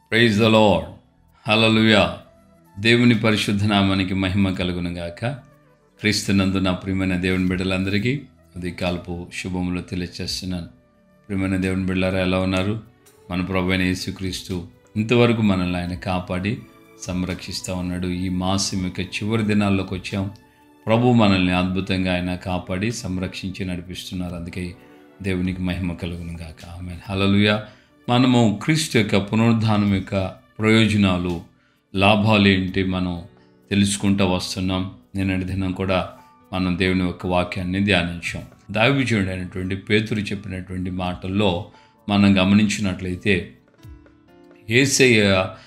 praise the lord హల్లెలూయా దేవుని పరిశుద్ధ నామానికి మహిమ కలుగును గాక క్రీస్తునందు నా ప్రియమైన దేవుని బిడ్డలందరికీ అది కాల్పు శుభములు తెలియచేస్తున్నాను ప్రియమైన దేవుని బిడ్డలారా ఎలా ఉన్నారు మన ప్రభు అయిన యేసుక్రీస్తు ఇంతవరకు మనల్ని ఆయన కాపాడి సంరక్షిస్తూ ఉన్నాడు ఈ మాసం యొక్క చివరి దినాల్లోకి వచ్చాం ప్రభు మనల్ని అద్భుతంగా ఆయన కాపాడి సంరక్షించి నడిపిస్తున్నారు అందుకే దేవునికి మహిమ కలుగును గాక ఆమె హలలుయ మనము క్రీస్తు యొక్క పునరుద్ధానం యొక్క ప్రయోజనాలు లాభాలు ఏంటి మనం తెలుసుకుంటూ వస్తున్నాం నిన్నటి దినం కూడా మనం దేవుని యొక్క వాక్యాన్ని ధ్యానించాం దావిజుడు అయినటువంటి పేతురు చెప్పినటువంటి మాటల్లో మనం గమనించినట్లయితే ఏసయ్య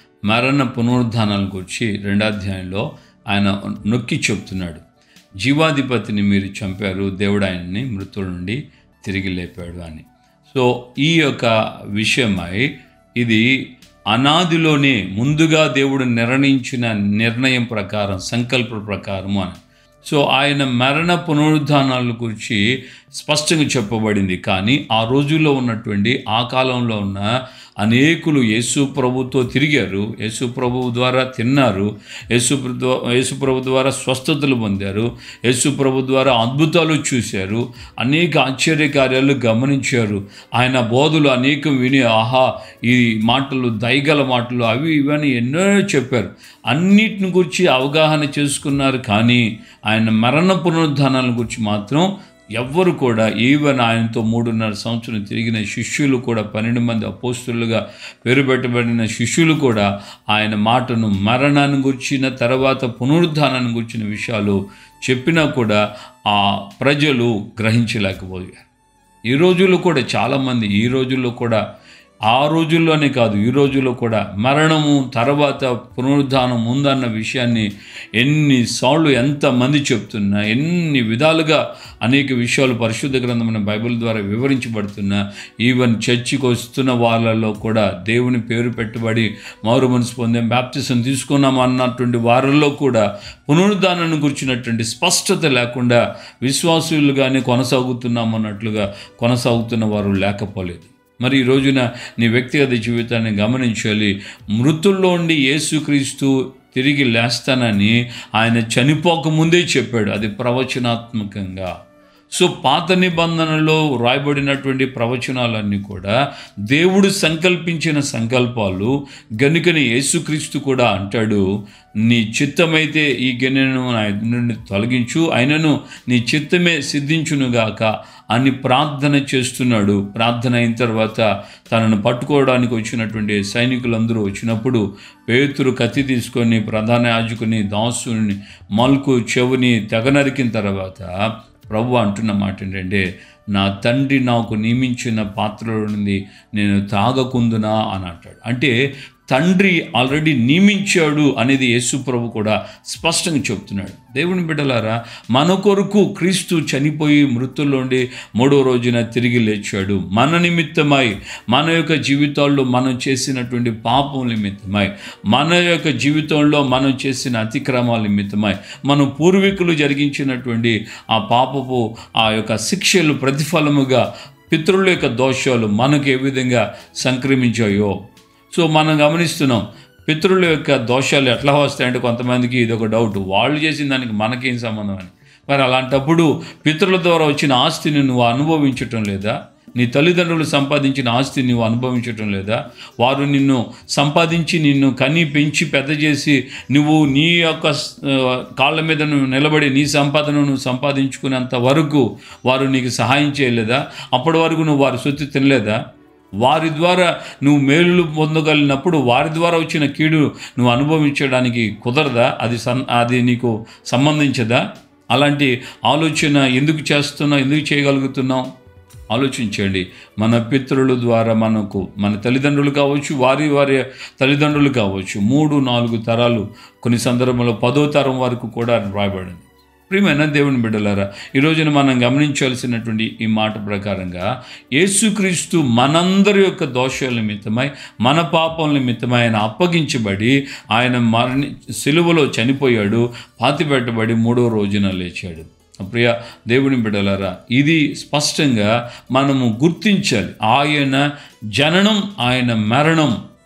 మరణ పునరుద్ధానాల గురించి రెండాధ్యాయంలో ఆయన నొక్కి చెప్తున్నాడు జీవాధిపతిని మీరు చంపారు దేవుడు ఆయన్ని మృతుల నుండి తిరిగి లేపాడు అని సో ఈ యొక్క విషయమై ఇది అనాదిలోనే ముందుగా దేవుడు నిర్ణయించిన నిర్ణయం ప్రకారం సంకల్ప ప్రకారము అని సో ఆయన మరణ పునరుద్ధానాల గురించి స్పష్టంగా చెప్పబడింది కానీ ఆ రోజుల్లో ఉన్నటువంటి ఆ కాలంలో ఉన్న అనేకులు యేసు ప్రభుతో తిరిగారు యేసు ప్రభు ద్వారా తిన్నారు యేసు ప్రభు యేసు ప్రభు ద్వారా స్వస్థతలు పొందారు యేసు ప్రభు ద్వారా అద్భుతాలు చూశారు అనేక ఆశ్చర్య కార్యాలు గమనించారు ఆయన బోధులు అనేకం విని ఆహా ఈ మాటలు దయగల మాటలు అవి ఇవన్నీ ఎన్నో చెప్పారు అన్నిటిని గురించి అవగాహన చేసుకున్నారు కానీ ఆయన మరణ పునరుద్ధానాల గురించి మాత్రం ఎవ్వరు కూడా ఈవెన్ ఆయనతో మూడున్నర సంవత్సరం తిరిగిన శిష్యులు కూడా పన్నెండు మంది అపోస్తులుగా పేరు పెట్టబడిన శిష్యులు కూడా ఆయన మాటను మరణాన్ని గుర్చిన తర్వాత పునరుద్ధానాన్ని గుర్చిన విషయాలు చెప్పినా కూడా ఆ ప్రజలు గ్రహించలేకపోయారు ఈ రోజుల్లో కూడా చాలామంది ఈ రోజుల్లో కూడా ఆ రోజుల్లోనే కాదు ఈ రోజుల్లో కూడా మరణము తర్వాత పునరుద్ధానం ఉందన్న విషయాన్ని ఎన్నిసార్లు ఎంతమంది చెప్తున్నా ఎన్ని విధాలుగా అనేక విషయాలు పరిశుద్ధ గ్రంథమైన బైబిల్ ద్వారా వివరించబడుతున్నా ఈవెన్ చర్చికి వస్తున్న వాళ్ళలో కూడా దేవుని పేరు పెట్టుబడి మారు మనసు పొందాం బ్యాప్టిజం తీసుకున్నాం అన్నటువంటి వారిలో కూడా పునరుద్ధానాన్ని గురించినటువంటి స్పష్టత లేకుండా విశ్వాసులుగానే కొనసాగుతున్నాం అన్నట్లుగా కొనసాగుతున్న వారు లేకపోలేదు మరి ఈ రోజున నీ వ్యక్తిగత జీవితాన్ని గమనించాలి మృతుల్లో ఉండి యేసుక్రీస్తు తిరిగి లేస్తానని ఆయన చనిపోకముందే చెప్పాడు అది ప్రవచనాత్మకంగా సో పాత నిబంధనలో రాయబడినటువంటి ప్రవచనాలన్నీ కూడా దేవుడు సంకల్పించిన సంకల్పాలు గనుకని యేసుక్రీస్తు కూడా అంటాడు నీ చిత్తమైతే ఈ గిన్నెను నా నుండి తొలగించు అయినను నీ చిత్తమే సిద్ధించునుగాక అని ప్రార్థన చేస్తున్నాడు ప్రార్థన అయిన తర్వాత తనను పట్టుకోవడానికి వచ్చినటువంటి సైనికులందరూ వచ్చినప్పుడు పేతురు కత్తి తీసుకొని ప్రధాన యాజకుని దాసుని మల్కు చెవుని తెగనరికిన తర్వాత ప్రభు అంటున్న మాట ఏంటంటే నా తండ్రి నాకు నియమించిన పాత్రలో నుండి నేను తాగకుందునా అని అంటాడు అంటే తండ్రి ఆల్రెడీ నియమించాడు అనేది యేసు ప్రభు కూడా స్పష్టంగా చెప్తున్నాడు దేవుని బిడ్డలారా మన కొరకు క్రీస్తు చనిపోయి మృతుల్లోండి మూడో రోజున తిరిగి లేచాడు మన నిమిత్తమై మన యొక్క జీవితాల్లో మనం చేసినటువంటి పాపం నిమిత్తమై మన యొక్క జీవితంలో మనం చేసిన అతిక్రమాల నిమిత్తమై మన పూర్వీకులు జరిగించినటువంటి ఆ పాపపు ఆ యొక్క శిక్షలు ప్రతిఫలముగా పితృల యొక్క దోషాలు మనకు ఏ విధంగా సంక్రమించాయో సో మనం గమనిస్తున్నాం పితృల యొక్క దోషాలు ఎట్లా వస్తాయంటే కొంతమందికి ఇది ఒక డౌట్ వాళ్ళు చేసిన దానికి మనకేం సంబంధం అని మరి అలాంటప్పుడు పితృల ద్వారా వచ్చిన ఆస్తిని నువ్వు అనుభవించటం లేదా నీ తల్లిదండ్రులు సంపాదించిన ఆస్తిని నువ్వు అనుభవించటం లేదా వారు నిన్ను సంపాదించి నిన్ను కని పెంచి పెద్ద చేసి నువ్వు నీ యొక్క కాళ్ళ మీద నువ్వు నిలబడి నీ సంపాదన నువ్వు సంపాదించుకునేంత వరకు వారు నీకు సహాయం చేయలేదా అప్పటి వరకు నువ్వు వారి సొత్తు తినలేదా వారి ద్వారా నువ్వు మేలు పొందగలిగినప్పుడు వారి ద్వారా వచ్చిన కీడు నువ్వు అనుభవించడానికి కుదరదా అది సన్ అది నీకు సంబంధించదా అలాంటి ఆలోచన ఎందుకు చేస్తున్నావు ఎందుకు చేయగలుగుతున్నావు ఆలోచించండి మన పితృల ద్వారా మనకు మన తల్లిదండ్రులు కావచ్చు వారి వారి తల్లిదండ్రులు కావచ్చు మూడు నాలుగు తరాలు కొన్ని సందర్భంలో పదో తరం వరకు కూడా రాయబడింది ప్రియమైన దేవుని బిడ్డలారా ఈ రోజున మనం గమనించాల్సినటువంటి ఈ మాట ప్రకారంగా యేసుక్రీస్తు మనందరి యొక్క దోషాల నిమిత్తమై మన పాపం నిమిత్తమై ఆయన అప్పగించబడి ఆయన మరణి సిలువలో చనిపోయాడు పాతిపెట్టబడి మూడో రోజున లేచాడు ప్రియ దేవుని బిడ్డలారా ఇది స్పష్టంగా మనము గుర్తించాలి ఆయన జననం ఆయన మరణం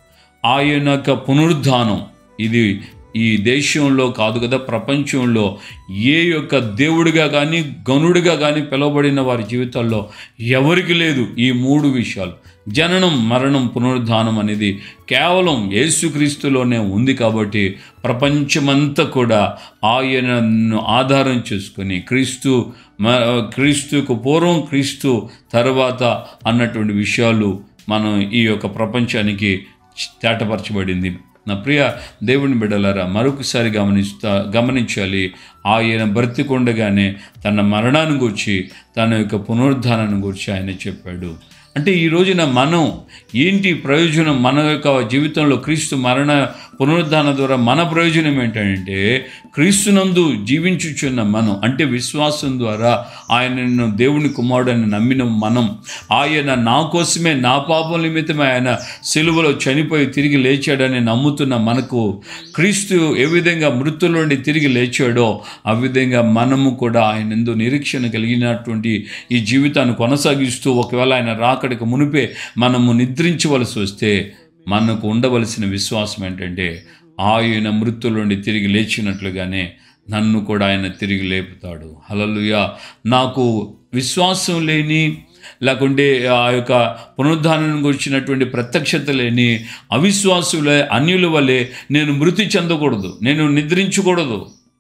ఆయన యొక్క పునరుద్ధానం ఇది ఈ దేశంలో కాదు కదా ప్రపంచంలో ఏ యొక్క దేవుడిగా కానీ గనుడిగా కానీ పిలువబడిన వారి జీవితాల్లో ఎవరికి లేదు ఈ మూడు విషయాలు జననం మరణం పునరుద్ధానం అనేది కేవలం యేసుక్రీస్తులోనే ఉంది కాబట్టి ప్రపంచమంతా కూడా ఆయనను ఆధారం చేసుకొని క్రీస్తు మ- క్రీస్తుకు పూర్వం క్రీస్తు తర్వాత అన్నటువంటి విషయాలు మనం ఈ యొక్క ప్రపంచానికి తేటపరచబడింది నా ప్రియ దేవుని బిడ్డలారా మరొకసారి గమనిస్తా గమనించాలి ఆయన బ్రతికొండగానే తన మరణాన్ని గురించి తన యొక్క పునరుద్ధానాన్ని గురించి ఆయన చెప్పాడు అంటే ఈ రోజున మనం ఏంటి ప్రయోజనం మన యొక్క జీవితంలో క్రీస్తు మరణ పునరుద్ధాన ద్వారా మన ప్రయోజనం ఏంటంటే క్రీస్తునందు జీవించుచున్న మనం అంటే విశ్వాసం ద్వారా ఆయనను దేవుని కుమారుడని నమ్మిన మనం ఆయన నా కోసమే నా పాపం నిమిత్తమే ఆయన సెలువలో చనిపోయి తిరిగి లేచాడని నమ్ముతున్న మనకు క్రీస్తు ఏ విధంగా మృతుల నుండి తిరిగి లేచాడో ఆ విధంగా మనము కూడా ఆయన ఎందు నిరీక్షణ కలిగినటువంటి ఈ జీవితాన్ని కొనసాగిస్తూ ఒకవేళ ఆయన రాకడికి మునిపే మనము నిద్రించవలసి వస్తే మనకు ఉండవలసిన విశ్వాసం ఏంటంటే ఆయన మృతుల నుండి తిరిగి లేచినట్లుగానే నన్ను కూడా ఆయన తిరిగి లేపుతాడు హలలుయ నాకు విశ్వాసం లేని లేకుంటే ఆ యొక్క పునరుద్ధానం గురించినటువంటి ప్రత్యక్షత లేని అవిశ్వాసులే అన్యుల వలె నేను మృతి చెందకూడదు నేను నిద్రించకూడదు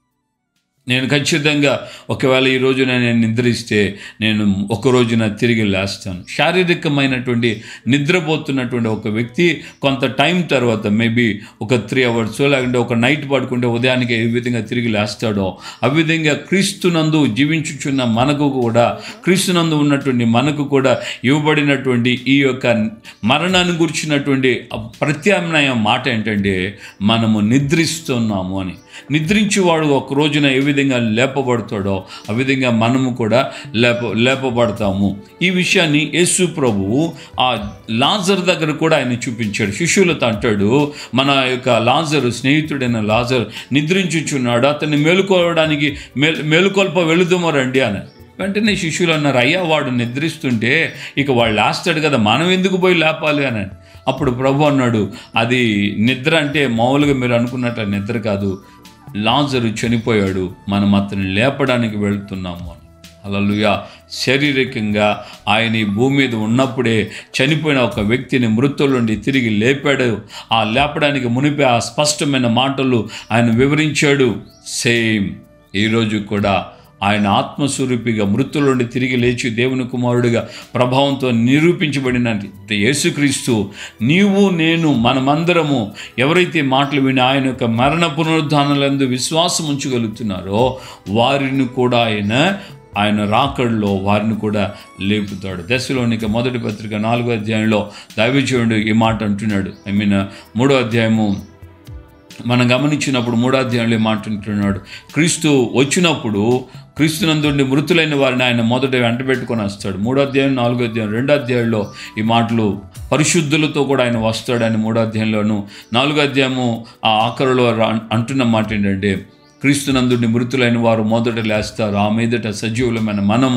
నేను ఖచ్చితంగా ఒకవేళ ఈ రోజున నేను నిద్రిస్తే నేను ఒక రోజున తిరిగి లేస్తాను శారీరకమైనటువంటి నిద్రపోతున్నటువంటి ఒక వ్యక్తి కొంత టైం తర్వాత మేబీ ఒక త్రీ అవర్స్ లేకుంటే ఒక నైట్ పడుకుంటే ఉదయానికి ఏ విధంగా తిరిగి లేస్తాడో ఆ విధంగా క్రీస్తునందు జీవించుచున్న మనకు కూడా క్రీస్తునందు ఉన్నటువంటి మనకు కూడా ఇవ్వబడినటువంటి ఈ యొక్క మరణాన్ని గురించినటువంటి ప్రత్యామ్నాయ మాట ఏంటంటే మనము నిద్రిస్తున్నాము అని నిద్రించేవాడు ఒక రోజున ఏ విధంగా లేపబడతాడో ఆ విధంగా మనము కూడా లేప లేపబడతాము ఈ విషయాన్ని యేసు ప్రభువు ఆ లాజర్ దగ్గర కూడా ఆయన చూపించాడు శిష్యులతో అంటాడు మన యొక్క లాజరు స్నేహితుడైన లాజర్ నిద్రించుచున్నాడు అతన్ని మేలుకోవడానికి మేలు మేలుకొల్ప వెళుదుమో రండి అని వెంటనే శిష్యులు అన్నారు అయ్యా వాడు నిద్రిస్తుంటే ఇక వాడు లేస్తాడు కదా మనం ఎందుకు పోయి లేపాలి అని అప్పుడు ప్రభు అన్నాడు అది నిద్ర అంటే మామూలుగా మీరు అనుకున్నట్ల నిద్ర కాదు లాజరు చనిపోయాడు మనం అతన్ని లేపడానికి వెళ్తున్నాము అని అలలుగా శారీరకంగా ఆయన ఈ భూమి మీద ఉన్నప్పుడే చనిపోయిన ఒక వ్యక్తిని మృతుల నుండి తిరిగి లేపాడు ఆ లేపడానికి మునిపే ఆ స్పష్టమైన మాటలు ఆయన వివరించాడు సేమ్ ఈరోజు కూడా ఆయన ఆత్మస్వరూపిగా మృతుల నుండి తిరిగి లేచి దేవుని కుమారుడిగా ప్రభావంతో నిరూపించబడిన యేసుక్రీస్తు నీవు నేను మనమందరము ఎవరైతే మాటలు విని ఆయన యొక్క మరణ పునరుద్ధానాలందు విశ్వాసం ఉంచగలుగుతున్నారో వారిని కూడా ఆయన ఆయన రాకడలో వారిని కూడా లేపుతాడు దశలోనిక మొదటి పత్రిక నాలుగో అధ్యాయంలో దైవజీవుడు ఈ మాట అంటున్నాడు ఐ మీన్ మూడో అధ్యాయము మనం గమనించినప్పుడు మూడో అధ్యాయంలో మాట్లాడుతున్నాడు క్రీస్తు వచ్చినప్పుడు క్రీస్తునందుండి మృతులైన వారిని ఆయన మొదట వెంట పెట్టుకొని వస్తాడు మూడో అధ్యాయం నాలుగో అధ్యాయం రెండో అధ్యాయంలో ఈ మాటలు పరిశుద్ధులతో కూడా ఆయన వస్తాడని మూడో అధ్యాయంలోను నాలుగో అధ్యాయము ఆ ఆఖరులో రా- అంటున్న మాట ఏంటంటే క్రీస్తునందుండి మృతులైన వారు మొదట లేస్తారు ఆ మీదట సజీవులమైన మనము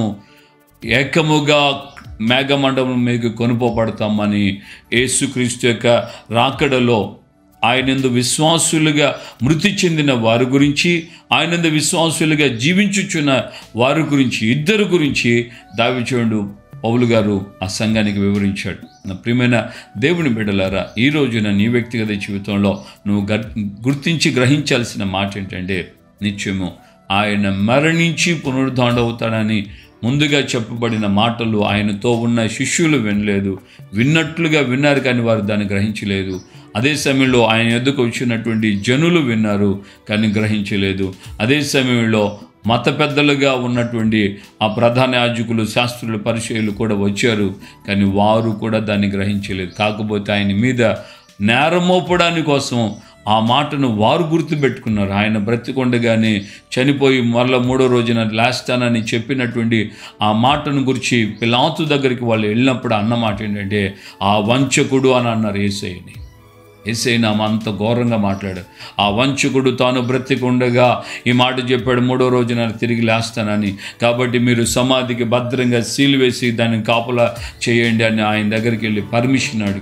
ఏకముగా మేఘమండలం మీకు కొనుపోబడతామని యేసుక్రీస్తు యొక్క రాకడలో ఆయనందు విశ్వాసులుగా మృతి చెందిన వారి గురించి ఆయనందు విశ్వాసులుగా జీవించుచున్న వారి గురించి ఇద్దరు గురించి దావిచూడు పౌలు గారు ఆ సంఘానికి వివరించాడు నా ప్రియమైన దేవుని బిడ్డలారా ఈ రోజున నీ వ్యక్తిగత జీవితంలో నువ్వు గర్- గుర్తించి గ్రహించాల్సిన మాట ఏంటంటే నిత్యము ఆయన మరణించి పునరుద్ధాండవుతాడని ముందుగా చెప్పబడిన మాటలు ఆయనతో ఉన్న శిష్యులు వినలేదు విన్నట్లుగా విన్నారు కానీ వారు దాన్ని గ్రహించలేదు అదే సమయంలో ఆయన ఎద్దుకు వచ్చినటువంటి జనులు విన్నారు కానీ గ్రహించలేదు అదే సమయంలో మత పెద్దలుగా ఉన్నటువంటి ఆ ప్రధాన యాజకులు శాస్త్రులు పరిచయులు కూడా వచ్చారు కానీ వారు కూడా దాన్ని గ్రహించలేదు కాకపోతే ఆయన మీద నేరమోపడాని కోసం ఆ మాటను వారు గుర్తుపెట్టుకున్నారు ఆయన బ్రతికొండగానే చనిపోయి మరల మూడో రోజున లేస్తానని చెప్పినటువంటి ఆ మాటను గురించి పిలాతు దగ్గరికి వాళ్ళు వెళ్ళినప్పుడు అన్న మాట ఏంటంటే ఆ వంచకుడు అని అన్నారు ఏసైని ఏసైనా అంత ఘోరంగా మాట్లాడాడు ఆ వంచకుడు తాను బ్రతికుండగా ఈ మాట చెప్పాడు మూడో రోజున తిరిగి లేస్తానని కాబట్టి మీరు సమాధికి భద్రంగా సీల్ వేసి దాన్ని కాపులా చేయండి అని ఆయన దగ్గరికి వెళ్ళి పర్మిషన్ అడిగారు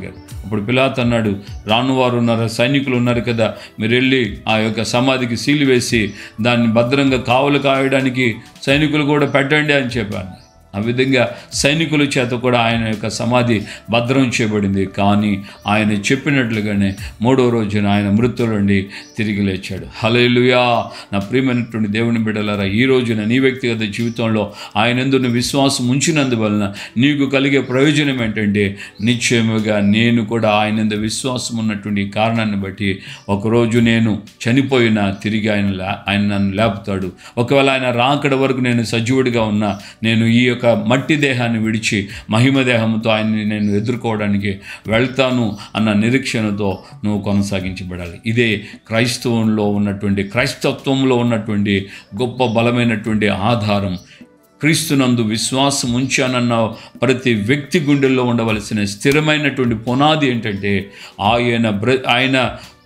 అప్పుడు పిలాత్ అన్నాడు రానువారు ఉన్నారు సైనికులు ఉన్నారు కదా మీరు వెళ్ళి ఆ యొక్క సమాధికి సీలు వేసి దాన్ని భద్రంగా కావలు కాయడానికి సైనికులు కూడా పెట్టండి అని చెప్పాను ఆ విధంగా సైనికుల చేత కూడా ఆయన యొక్క సమాధి భద్రం చేయబడింది కానీ ఆయన చెప్పినట్లుగానే మూడో రోజున ఆయన మృతుల నుండి తిరిగి లేచాడు హలేలుయా నా ప్రియమైనటువంటి దేవుని బిడ్డలారా ఈ రోజున నీ వ్యక్తిగత జీవితంలో ఆయన ఎందుకు విశ్వాసం ఉంచినందువలన నీకు కలిగే ప్రయోజనం ఏంటంటే నిశ్చయముగా నేను కూడా ఆయన ఎందు విశ్వాసం ఉన్నటువంటి ఈ కారణాన్ని బట్టి ఒకరోజు నేను చనిపోయినా తిరిగి ఆయన లే ఆయన నన్ను లేపుతాడు ఒకవేళ ఆయన రాకడ వరకు నేను సజీవుడిగా ఉన్నా నేను ఈ యొక్క మట్టి దేహాన్ని విడిచి మహిమ దేహంతో ఆయన్ని నేను ఎదుర్కోవడానికి వెళ్తాను అన్న నిరీక్షణతో నువ్వు కొనసాగించబడాలి ఇదే క్రైస్తవంలో ఉన్నటువంటి క్రైస్తత్వంలో ఉన్నటువంటి గొప్ప బలమైనటువంటి ఆధారం క్రీస్తునందు విశ్వాసం ఉంచానన్న ప్రతి వ్యక్తి గుండెల్లో ఉండవలసిన స్థిరమైనటువంటి పునాది ఏంటంటే ఆయన బ్ర ఆయన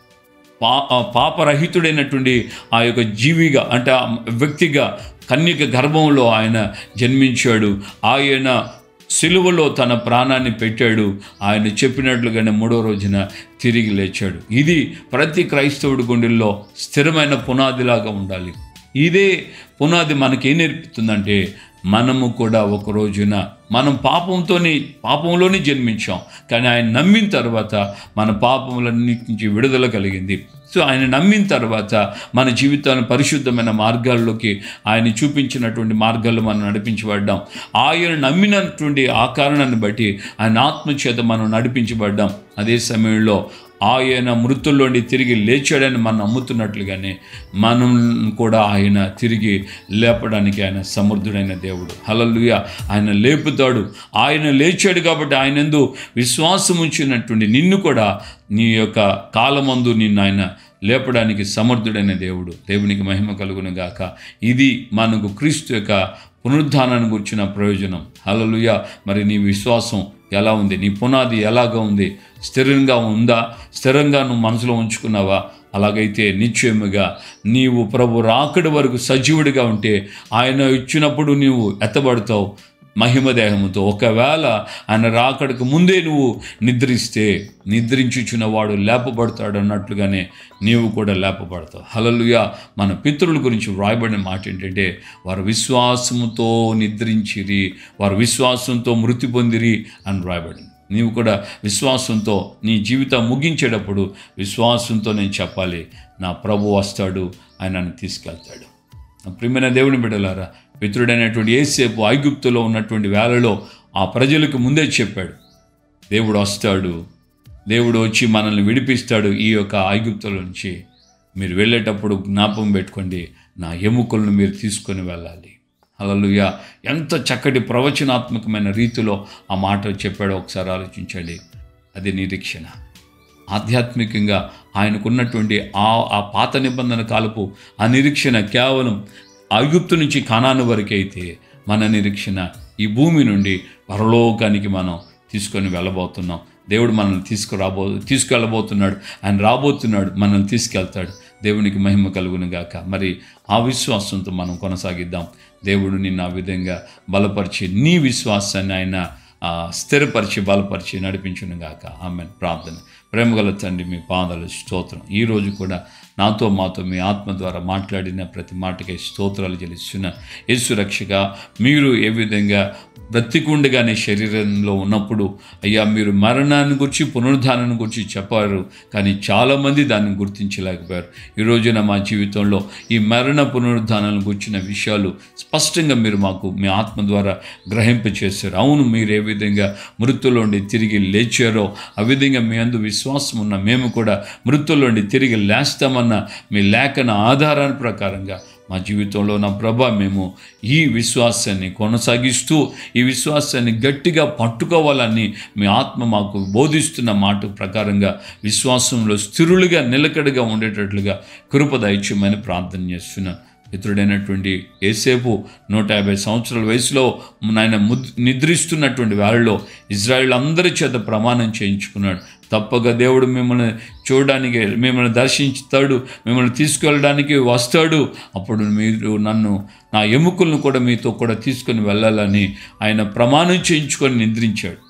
పా ఆ పాపరహితుడైనటువంటి ఆ యొక్క జీవిగా అంటే ఆ వ్యక్తిగా కన్యక గర్భంలో ఆయన జన్మించాడు ఆయన సిలువలో తన ప్రాణాన్ని పెట్టాడు ఆయన చెప్పినట్లుగానే మూడో రోజున తిరిగి లేచాడు ఇది ప్రతి క్రైస్తవుడి గుండెల్లో స్థిరమైన పునాదిలాగా ఉండాలి ఇదే పునాది మనకేం నేర్పుతుందంటే మనము కూడా ఒక రోజున మనం పాపంతోనే పాపంలోనే జన్మించాం కానీ ఆయన నమ్మిన తర్వాత మన పాపములన్నిటి నుంచి విడుదల కలిగింది సో ఆయన నమ్మిన తర్వాత మన జీవితాన్ని పరిశుద్ధమైన మార్గాల్లోకి ఆయన చూపించినటువంటి మార్గాల్లో మనం నడిపించబడ్డాం ఆయన నమ్మినటువంటి ఆ కారణాన్ని బట్టి ఆయన ఆత్మచేత మనం నడిపించబడ్డాం అదే సమయంలో ఆయన మృతుల్లోండి తిరిగి లేచాడని మనం నమ్ముతున్నట్లుగానే మనం కూడా ఆయన తిరిగి లేపడానికి ఆయన సమర్థుడైన దేవుడు హలలుయ ఆయన లేపుతాడు ఆయన లేచాడు కాబట్టి ఆయన ఎందు విశ్వాసం ఉంచినటువంటి నిన్ను కూడా నీ యొక్క కాలమందు నిన్ను ఆయన లేపడానికి సమర్థుడైన దేవుడు దేవునికి మహిమ కలుగును గాక ఇది మనకు క్రీస్తు యొక్క పునరుద్ధానాన్ని గురించిన ప్రయోజనం హలలుయ మరి నీ విశ్వాసం ఎలా ఉంది నీ పునాది ఎలాగ ఉంది స్థిరంగా ఉందా స్థిరంగా నువ్వు మనసులో ఉంచుకున్నావా అలాగైతే నిశ్చయముగా నీవు ప్రభు రాకడి వరకు సజీవుడిగా ఉంటే ఆయన ఇచ్చినప్పుడు నీవు ఎత్తబడతావు మహిమ దేహముతో ఒకవేళ ఆయన రాకడకు ముందే నువ్వు నిద్రిస్తే నిద్రించుచున్న వాడు లేపబడతాడు అన్నట్లుగానే నీవు కూడా లేపబడతావు హలలుయ మన పితృల గురించి వ్రాయబడిన మాట ఏంటంటే వారు విశ్వాసముతో నిద్రించిరి వారు విశ్వాసంతో మృతి పొందిరి అని వ్రాయబడింది నీవు కూడా విశ్వాసంతో నీ జీవితం ముగించేటప్పుడు విశ్వాసంతో నేను చెప్పాలి నా ప్రభు వస్తాడు ఆయన నన్ను తీసుకెళ్తాడు నా ప్రియమైన దేవుని బిడ్డలారా పితృడైనటువంటి ఏసేపు ఐగుప్తులో ఉన్నటువంటి వేళలో ఆ ప్రజలకు ముందే చెప్పాడు దేవుడు వస్తాడు దేవుడు వచ్చి మనల్ని విడిపిస్తాడు ఈ యొక్క ఐగుప్తుల నుంచి మీరు వెళ్ళేటప్పుడు జ్ఞాపకం పెట్టుకోండి నా ఎముకలను మీరు తీసుకొని వెళ్ళాలి హల్లెలూయా ఎంత చక్కటి ప్రవచనాత్మకమైన రీతిలో ఆ మాట చెప్పాడో ఒకసారి ఆలోచించండి అది నిరీక్షణ ఆధ్యాత్మికంగా ఆయనకున్నటువంటి ఆ ఆ పాత నిబంధన కాలపు ఆ నిరీక్షణ కేవలం ఐగుప్తు నుంచి కానాను వరకు అయితే మన నిరీక్షణ ఈ భూమి నుండి పరలోకానికి మనం తీసుకొని వెళ్ళబోతున్నాం దేవుడు మనల్ని తీసుకురాబో తీసుకెళ్ళబోతున్నాడు ఆయన రాబోతున్నాడు మనల్ని తీసుకెళ్తాడు దేవునికి మహిమ కలుగును గాక మరి ఆ విశ్వాసంతో మనం కొనసాగిద్దాం దేవుడు నిన్ను ఆ విధంగా బలపరిచి నీ విశ్వాసాన్ని ఆయన ఆ, స్థిరపరిచి బలపరిచి నడిపించును గాక ఆమె ప్రార్థన ప్రేమగల తండ్రి మీ పాదాలు స్తోత్రం ఈరోజు కూడా నాతో మాతో మీ ఆత్మ ద్వారా మాట్లాడిన ప్రతి మాటకి స్తోత్రాలు చెల్లిస్తున్న యేసు రక్షక మీరు ఏ విధంగా బ్రతికుండగానే శరీరంలో ఉన్నప్పుడు అయ్యా మీరు మరణాన్ని గురించి పునరుద్ధానాన్ని గురించి చెప్పారు కానీ చాలామంది దాన్ని గుర్తించలేకపోయారు ఈ రోజున మా జీవితంలో ఈ మరణ పునరుద్ధానాలను గురించిన విషయాలు స్పష్టంగా మీరు మాకు మీ ఆత్మ ద్వారా గ్రహింపచేశారు అవును మీరు ఏ విధంగా మృతుల్లోండి తిరిగి లేచారో ఆ విధంగా మీ అందు విశ్వాసం ఉన్న మేము కూడా మృతుల్లోండి తిరిగి లేస్తామన్న మీ లేఖన ఆధారాల ప్రకారంగా మా జీవితంలో నా ప్రభ మేము ఈ విశ్వాసాన్ని కొనసాగిస్తూ ఈ విశ్వాసాన్ని గట్టిగా పట్టుకోవాలని మీ ఆత్మ మాకు బోధిస్తున్న మాట ప్రకారంగా విశ్వాసంలో స్థిరులుగా నిలకడగా ఉండేటట్లుగా కృప దయచేయమని ప్రార్థన చేస్తున్నాను మిత్రుడైనటువంటి ఏసేపు నూట యాభై సంవత్సరాల వయసులో ఆయన ముద్ నిద్రిస్తున్నటువంటి వేళలో ఇజ్రాయిల్ అందరి చేత ప్రమాణం చేయించుకున్నాడు తప్పక దేవుడు మిమ్మల్ని చూడడానికి మిమ్మల్ని దర్శించుతాడు మిమ్మల్ని తీసుకెళ్ళడానికి వస్తాడు అప్పుడు మీరు నన్ను నా ఎముకలను కూడా మీతో కూడా తీసుకొని వెళ్ళాలని ఆయన ప్రమాణం చేయించుకొని నిద్రించాడు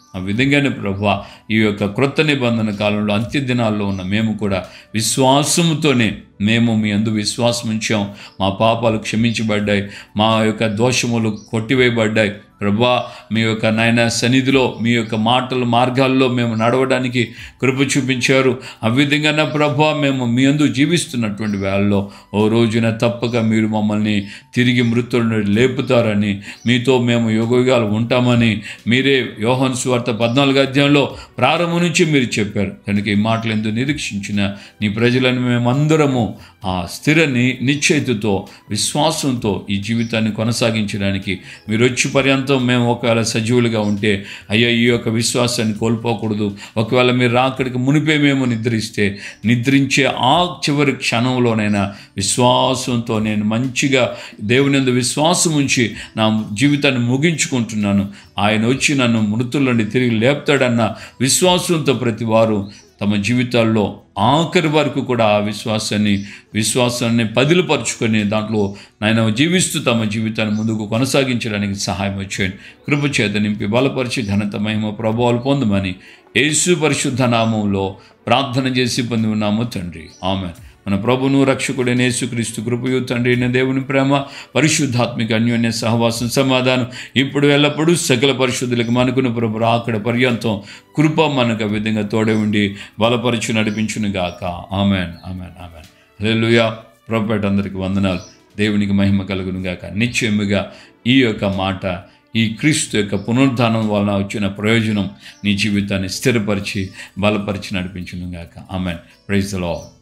ఆ విధంగానే ప్రభా ఈ యొక్క క్రొత్త నిబంధన కాలంలో అంత్య దినాల్లో ఉన్న మేము కూడా విశ్వాసముతోనే మేము మీ అందు విశ్వాసం ఉంచాం మా పాపాలు క్షమించబడ్డాయి మా యొక్క దోషములు కొట్టివేయబడ్డాయి ప్రభా మీ యొక్క నాయన సన్నిధిలో మీ యొక్క మాటల మార్గాల్లో మేము నడవడానికి కృప చూపించారు ఆ విధంగా నా ప్రభా మేము మీ అందు జీవిస్తున్నటువంటి వేళల్లో ఓ రోజున తప్పక మీరు మమ్మల్ని తిరిగి మృతులను లేపుతారని మీతో మేము యోగయుగాలు ఉంటామని మీరే యోహన్ స్వార్త పద్నాలుగు అధ్యాయంలో ప్రారంభం నుంచి మీరు చెప్పారు కనుక ఈ మాటలు ఎందుకు నిరీక్షించిన నీ ప్రజలను మేమందరము ఆ స్థిర ని నిశ్చయితతో విశ్వాసంతో ఈ జీవితాన్ని కొనసాగించడానికి మీరు వచ్చి పర్యంతం మేము ఒకవేళ సజీవులుగా ఉంటే అయ్యా ఈ యొక్క విశ్వాసాన్ని కోల్పోకూడదు ఒకవేళ మీరు రాకడికి మునిపే మేము నిద్రిస్తే నిద్రించే ఆ చివరి క్షణంలోనైనా విశ్వాసంతో నేను మంచిగా దేవుని యందు విశ్వాసం ఉంచి నా జీవితాన్ని ముగించుకుంటున్నాను ఆయన వచ్చి నన్ను మృతుల నుండి తిరిగి లేపుతాడన్న విశ్వాసంతో ప్రతి వారు తమ జీవితాల్లో ఆఖరి వరకు కూడా ఆ విశ్వాసాన్ని విశ్వాసాన్ని పదిలపరుచుకొని దాంట్లో నాయన జీవిస్తూ తమ జీవితాన్ని ముందుకు కొనసాగించడానికి సహాయం వచ్చేయండి కృప చేత నింపి బలపరిచి ఘనత మహిమ ప్రభావాలు పొందమని యేసు పరిశుద్ధ నామంలో ప్రార్థన చేసి పొంది ఉన్నాము తండ్రి ఆమె మన ప్రభును రక్షకుడైన యేసుక్రీస్తు కృపయు తండ్రి అయిన దేవుని ప్రేమ పరిశుద్ధాత్మిక అన్యోన్య సహవాసం సమాధానం ఇప్పుడు ఎల్లప్పుడూ సకల పరిశుద్ధులకు మనకును ప్రభు అక్కడ పర్యంతం కృప మనకు ఆ విధంగా తోడే ఉండి బలపరిచి నడిపించును గాక ఆమెన్ ఆమెన్ ఆమెన్ హల్లెలూయా ప్రభుపేట అందరికి వందనాలు దేవునికి మహిమ కలుగును గాక నిశ్చయముగా ఈ యొక్క మాట ఈ క్రీస్తు యొక్క పునరుద్ధానం వలన వచ్చిన ప్రయోజనం నీ జీవితాన్ని స్థిరపరిచి బలపరిచి నడిపించును గాక ఆమెన్ ప్రైజ్ ద లార్డ్